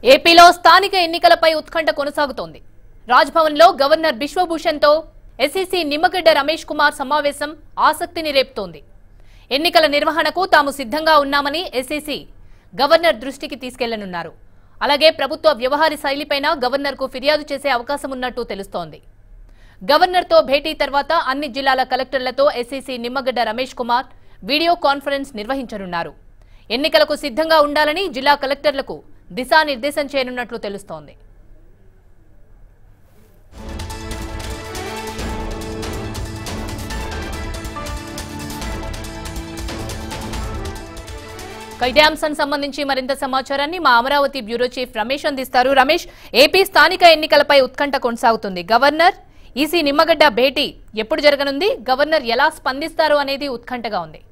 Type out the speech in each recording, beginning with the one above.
ఏపీలో స్థానిక ఎన్నికలపై ఉత్కంఠ కొనసాగుతోంది రాజ్భవన్లో గవర్నర్ బిశ్వభూషణ్తో ఎస్ఈసీ నిమ్మగడ్డ రమేష్ కుమార్ సమావేశం ఆసక్తిని రేపుతోంది ఎన్నికల నిర్వహణకు తాము సిద్ధంగా ఉన్నామని ఎస్ఈసీ గవర్నర్ దృష్టికి తీసుకెళ్లనున్నారు అలాగే ప్రభుత్వ వ్యవహార శైలిపైన గవర్నర్కు ఫిర్యాదు చేసే అవకాశం ఉన్నట్టు తెలుస్తోంది గవర్నర్తో భేటీ తర్వాత అన్ని జిల్లాల కలెక్టర్లతో SEC Nimmagadda Ramesh Kumar video conference నిర్వహించనున్నారు ఎన్నికలకు సిద్ధంగా ఉండాలని జిల్లా కలెక్టర్లకు దిశానిర్దేశం చేయనున్నట్లు తెలుస్తోంది ఇక ఇదే అంశానికి సంబంధించి మరింత సమాచారాన్ని మా అమరావతి బ్యూరో చీఫ్ రమేష్ అందిస్తారు రమేష్ ఏపీ స్థానిక ఎన్నికలపై ఉత్కంఠ కొనసాగుతుంది గవర్నర్ ఈసీ నిమ్మగడ్డ భేటీ ఎప్పుడు జరగనుంది గవర్నర్ ఎలా స్పందిస్తారు అనేది ఉత్కంఠగా ఉంది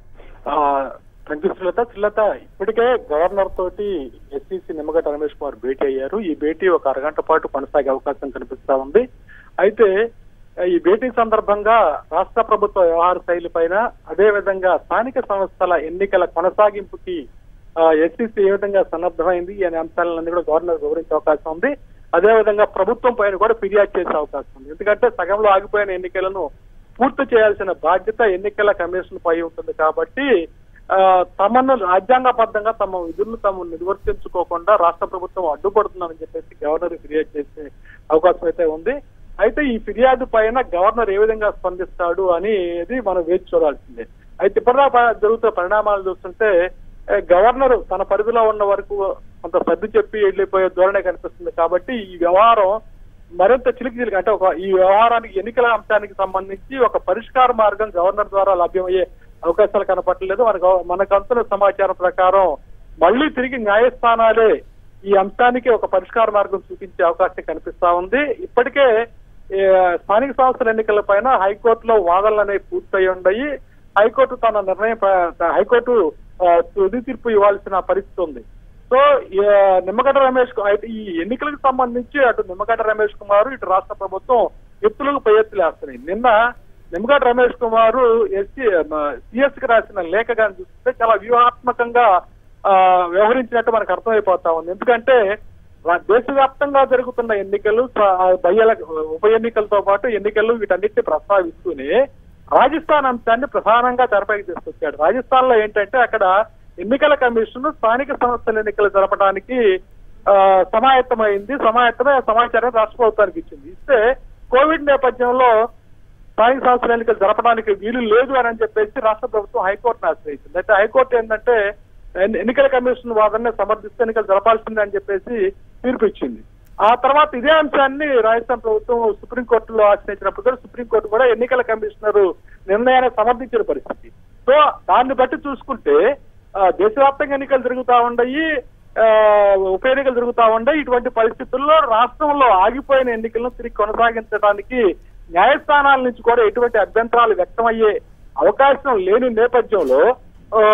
థ్యాంక్ యూ శ్రీలత శ్రీలత ఇప్పటికే గవర్నర్ తోటి ఎస్సీసీ నిమ్మగడ్డ రమేష్ కుమార్ భేటీ అయ్యారు ఈ భేటీ ఒక అరగంట పాటు కొనసాగే అవకాశం కనిపిస్తా ఉంది అయితే ఆ, ఈ భేటీ సందర్భంగా రాష్ట్ర ప్రభుత్వ వ్యవహార శైలి పైన అదే విధంగా స్థానిక సంస్థల ఎన్నికల కొనసాగింపుకి ఎస్సీసీ ఏ విధంగా సన్నద్ధమైంది అనే అంశాలన్నీ కూడా గవర్నర్ వివరించే అవకాశం ఉంది అదే విధంగా ప్రభుత్వం పైన కూడా ఫిర్యాదు చేసే అవకాశం ఉంది ఎందుకంటే సగంలో ఆగిపోయిన ఎన్నికలను పూర్తి చేయాల్సిన బాధ్యత ఎన్నికల కమిషన్ పై ఉంటుంది కాబట్టి ఆ, తమను రాజ్యాంగబద్ధంగా తమ విధులను తాము నిర్వర్తించుకోకుండా రాష్ట్ర ప్రభుత్వం అడ్డుపడుతుందని చెప్పేసి గవర్నర్ ఫిర్యాదు చేసే అవకాశం అయితే ఉంది అయితే ఈ ఫిర్యాదు పైన గవర్నర్ ఏ విధంగా స్పందిస్తాడు అనేది మనం వేచి చూడాల్సిందే అయితే ఇప్పటిదాకా జరుగుతున్న పరిణామాలు చూస్తుంటే ఏ, గవర్నర్ తన పరిధిలో ఉన్న వరకు కొంత సర్ది చెప్పి వెళ్ళిపోయే ధోరణే కనిపిస్తుంది కాబట్టి ఈ వ్యవహారం మరింత చిలికి చిలికి అంటే ఒక ఈ వ్యవహారానికి ఎన్నికల అంశానికి సంబంధించి ఒక పరిష్కార మార్గం గవర్నర్ ద్వారా లభ్యమయ్యే అవకాశాలు కనపట్టలేదు మనకు మనకు అందుతున్న సమాచారం ప్రకారం మళ్ళీ తిరిగి న్యాయస్థానాలే ఈ అంశానికి ఒక పరిష్కార మార్గం చూపించే అవకాశం కనిపిస్తా ఉంది ఇప్పటికే ఏ, స్థానిక సంస్థల ఎన్నికల పైన హైకోర్టులో వాదనలు అనేవి పూర్తయి ఉన్నాయి హైకోర్టు తన నిర్ణయం ప్ర- హైకోర్టు ఆ, తుది తీర్పు ఇవ్వాల్సిన పరిస్థితి ఉంది సో ఈ, నిమ్మగడ్డ రమేష్ కు- అయితే ఈ ఎన్నికలకు సంబంధించి అటు నిమ్మగడ్డ రమేష్ కుమార్ ఇటు రాష్ట్ర ప్రభుత్వం ఎత్తులకు పై ఎత్తులు వేస్తున్నాయి నిన్న నిమ్మగడ్డ రమేష్ కుమార్ ఎస్సీ సిఎస్ కి రాసిన లేఖ కానీ చూస్తే చాలా వ్యూహాత్మకంగా ఆ, వ్యవహరించినట్టు మనకు అర్థమైపోతా ఉంది ఎందుకంటే రా- దేశవ్యాప్తంగా జరుగుతున్న ఎన్నికలు స- బయ్యల ఉప ఎన్నికలతో పాటు ఎన్నికలు వీటన్నిటిని ప్రస్తావిస్తూనే రాజస్థాన్ అంశాన్ని ప్రధానంగా తెరపైకి తీసుకొచ్చాడు రాజస్థాన్ లో ఏంటంటే అక్కడ ఎన్నికల కమిషన్ స్థానిక సంస్థల ఎన్నికలు జరపడానికి ఆ, సమాయత్తమైంది సమాయత్తమై ఆ సమాచారం రాష్ట్ర ప్రభుత్వానికి ఇచ్చింది ఇస్తే కోవిడ్ నేపథ్యంలో స్థానిక సంస్థల ఎన్నికలు జరపడానికి వీలు లేదు అని చెప్పేసి రాష్ట్ర ప్రభుత్వం హైకోర్టును ఆశ్రయించింది అయితే హైకోర్టు ఏంటంటే ఎన్ని- ఎన్నికల కమిషన్ వాదనని సమర్థిస్తూ ఎన్నికలు జరపాల్సిందే అని చెప్పేసి తీర్పు ఇచ్చింది ఆ తర్వాత ఇదే అంశాన్ని రాజస్థాన్ ప్రభుత్వం సుప్రీంకోర్టులో ఆశ్రయించినప్పుడు కూడా సుప్రీంకోర్టు కూడా ఎన్నికల కమిషనర్ నిర్ణయాన్ని సమర్థించిన పరిస్థితి సో దాన్ని బట్టి చూసుకుంటే ఆ, దేశవ్యాప్తంగా ఎన్నికలు జరుగుతా ఉన్నాయి ఆ, ఉప ఎన్నికలు జరుగుతా ఉన్నాయి ఇటువంటి పరిస్థితుల్లో రాష్ట్రంలో ఆగిపోయిన ఎన్నికలను తిరిగి కొనసాగించడానికి న్యాయస్థానాల నుంచి కూడా ఎటువంటి అభ్యంతరాలు వ్యక్తమయ్యే అవకాశం లేని నేపథ్యంలో ఆ,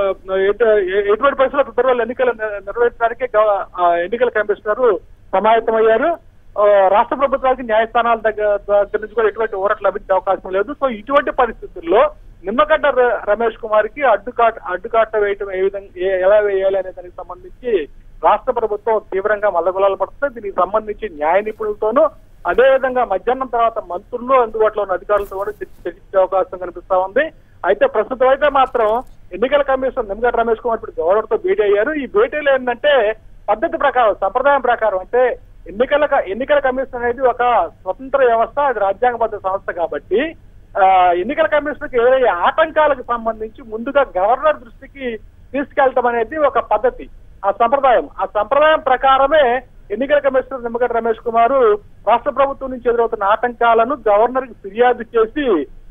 ఎటు- ఎ- ఎటువంటి పరిస్థితుల్లో ఫిబ్రవరి ఎన్నికలు నె- నిర్వహించడానికి గవ- ఆ, ఎన్నికల కమిషనర్ సమాయత్తమయ్యారు ఆ, రాష్ట్ర ప్రభుత్వానికి న్యాయస్థానాల దగ్గర దగ్గర నుంచి కూడా ఎటువంటి ఊరట లభించే అవకాశం లేదు సో ఇటువంటి పరిస్థితుల్లో నిమ్మగడ్డ ర- రమేష్ కుమార్ కి అడ్డుకాట అడ్డుకాట వేయటం ఏ విధంగా ఏ- ఎలా వేయాలి అనే దానికి సంబంధించి రాష్ట్ర ప్రభుత్వం తీవ్రంగా మల్లగులాలు పడుతుంది దీనికి సంబంధించి న్యాయ నిపుణులతోనూ అదే విధంగా మధ్యాహ్నం తర్వాత మంత్రులు అందుబాటులో ఉన్న అధికారులతో కూడా చర్చ- చర్చించే అవకాశం కనిపిస్తా ఉంది అయితే ప్రస్తుతం అయితే మాత్రం ఎన్నికల కమిషన్ నిమ్మగడ్డ రమేష్ కుమార్ ఇప్పుడు గవర్నర్ తో భేటీ అయ్యారు ఈ భేటీలో ఏంటంటే పద్ధతి ప్రకారం సంప్రదాయం ప్రకారం అంటే ఎన్నికల క- ఎన్నికల కమిషన్ అనేది ఒక స్వతంత్ర వ్యవస్థ అది రాజ్యాంగబద్ధ సంస్థ కాబట్టి ఆ, ఎన్నికల కమిషన్ కి ఏదైనా ఆటంకాలకు సంబంధించి ముందుగా గవర్నర్ దృష్టికి తీసుకెళ్తాం అనేది ఒక పద్ధతి ఆ సంప్రదాయం ఆ సంప్రదాయం ప్రకారమే ఎన్నికల కమిషనర్ నిమ్మగడ్డ రమేష్ కుమార్ రాష్ట్ర ప్రభుత్వం నుంచి ఎదురవుతున్న ఆటంకాలను గవర్నర్ కి ఫిర్యాదు చేసి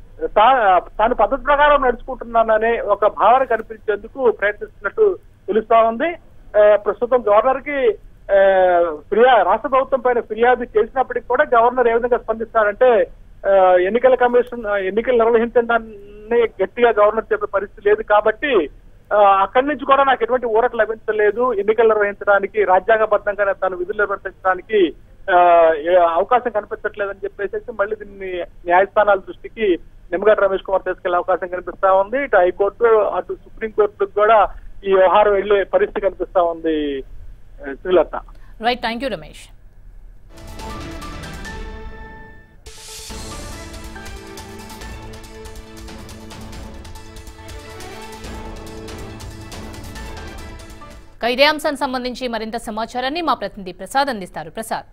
తా- తాను పద్ధతి ప్రకారం నడుచుకుంటున్నాననే ఒక భావన కనిపించేందుకు ప్రయత్నిస్తున్నట్టు తెలుస్తా ఉంది ఆ, ప్రస్తుతం గవర్నర్ కి ఆ, ఫిర్యా రాష్ట్ర ప్రభుత్వం పైన ఫిర్యాదు చేసినప్పటికీ కూడా గవర్నర్ ఏ విధంగా స్పందిస్తారంటే ఆ, ఎన్నికల కమిషన్ ఆ, ఎన్నికలు నిర్వహించడాన్ని గట్టిగా గవర్నర్ చెప్పే పరిస్థితి లేదు కాబట్టి ఆ, అక్కడి నుంచి కూడా నాకు ఎటువంటి ఊరట లభించలేదు ఎన్నికలు నిర్వహించడానికి రాజ్యాంగబద్ధంగా తను విధులు నిర్వర్తించడానికి ఆ, ఏ- అవకాశం కనిపించట్లేదని చెప్పేసి మళ్ళీ దీన్ని న్యాయస్థానాల దృష్టికి నిమ్మగడ్డ రమేష్ కుమార్ తీసుకెళ్లే అవకాశం కనిపిస్తా ఉంది ఇటు హైకోర్టు అటు సుప్రీంకోర్టుకు కూడా ఈ వ్యవహారం వెళ్లే పరిస్థితి కనిపిస్తా ఉంది Srilatha right thank you Ramesh ఇక ఇదే అంశానికి సంబంధించి మరింత సమాచారాన్ని మా ప్రతినిధి ప్రసాద్ అందిస్తారు ప్రసాద్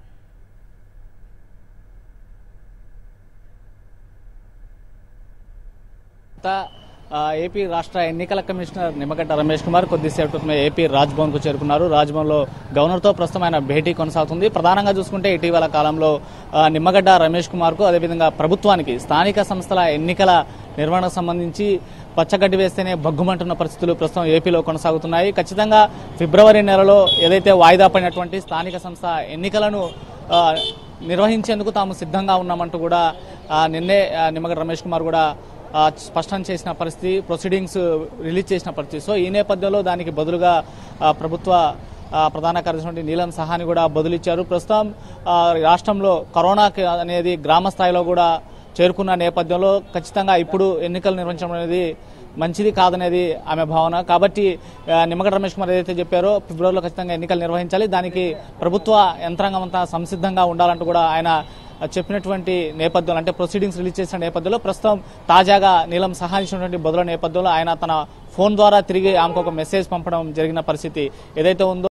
ఆ, ఏపీ రాష్ట్ర ఎన్నికల కమిషనర్ నిమ్మగడ్డ రమేష్ కుమార్ కొద్దిసేపు క్రితమే ఏపీ రాజ్భవన్ కు చేరుకున్నారు రాజ్భవన్ లో గవర్నర్ తో ప్రస్తుతం ఆయన భేటీ కొనసాగుతుంది ప్రధానంగా చూసుకుంటే ఇటీవల కాలంలో ఆ, నిమ్మగడ్డ రమేష్ కుమార్ కు అదేవిధంగా ప్రభుత్వానికి స్థానిక సంస్థల ఎన్నికల నిర్వహణకు సంబంధించి పచ్చగడ్డి వేస్తేనే బగ్గుమంటున్న పరిస్థితులు ప్రస్తుతం ఏపీలో కొనసాగుతున్నాయి ఖచ్చితంగా ఫిబ్రవరి నెలలో ఏదైతే వాయిదా పడినటువంటి స్థానిక సంస్థ ఎన్నికలను ఆ, నిర్వహించేందుకు తాము సిద్ధంగా ఉన్నామంటూ కూడా ఆ, నిన్నే ఆ, నిమ్మగడ్డ రమేష్ కుమార్ కూడా ఆ, స్పష్టం చేసిన పరిస్థితి ప్రొసీడింగ్స్ రిలీజ్ చేసిన పరిస్థితి సో ఈ నేపథ్యంలో దానికి బదులుగా ఆ, ప్రభుత్వ ఆ, ప్రధాన కార్యదర్శి నీలం సహాని కూడా బదులిచ్చారు ప్రస్తుతం ఆ, రాష్ట్రంలో కరోనా కి అనేది గ్రామ స్థాయిలో కూడా చేరుకున్న నేపథ్యంలో ఖచ్చితంగా ఇప్పుడు ఎన్నికలు నిర్వహించడం అనేది మంచిది కాదనేది ఆమె భావన కాబట్టి ఆ, నిమ్మగడ్డ రమేష్ కుమార్ ఏదైతే చెప్పారో ఫిబ్రవరిలో ఖచ్చితంగా ఎన్నికలు నిర్వహించాలి దానికి ప్రభుత్వ యంత్రాంగం అంతా సంసిద్ధంగా ఉండాలంటూ కూడా ఆయన చెప్పినటువంటి నేపథ్యంలో అంటే ప్రొసీడింగ్స్ రిలీజ్ చేసిన నేపథ్యంలో ప్రస్తుతం తాజాగా నీలం సహాయించినటువంటి బదుల నేపథ్యంలో ఆయన తన ఫోన్ ద్వారా తిరిగి ఆమెకు ఒక మెసేజ్ పంపడం జరిగిన పరిస్థితి ఏదైతే ఉందో